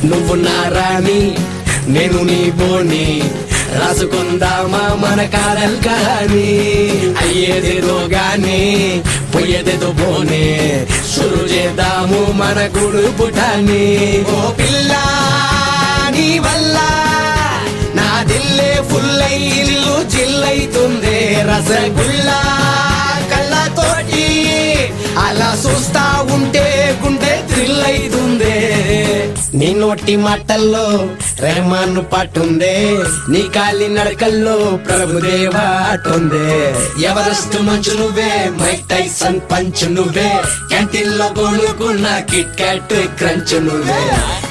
నువ్వు నా రాణి నేను నీ బోని రాసుకుందామా మన కాదల్ కానీ అయ్యేదేదో గాని పోయేదేదో బోనే షురు చేద్దాము మన గుడు పుటాని ఓ పిల్ల నీ వల్ల నా దిల్లే ఫుల్ అయి ఇల్లు జిల్లైతుంది రసగుల్లా కళ్ళతోటి అలా చూస్తా ఉంటే గుండె థ్రిల్ అయితుంది నీ నోటి మాటల్లో రెహమాన్ పట్టుందే నీ కాలి నడకల్లో ప్రభుదేవా అట్టుంది ఎవరెస్ట్ మంచు నువ్వే మైక్ టైసన్ పంచు నువ్వే క్యాంటీన్ లో కొనుక్కున్న కిట్ క్యాట్ క్రంచ్ నువ్వే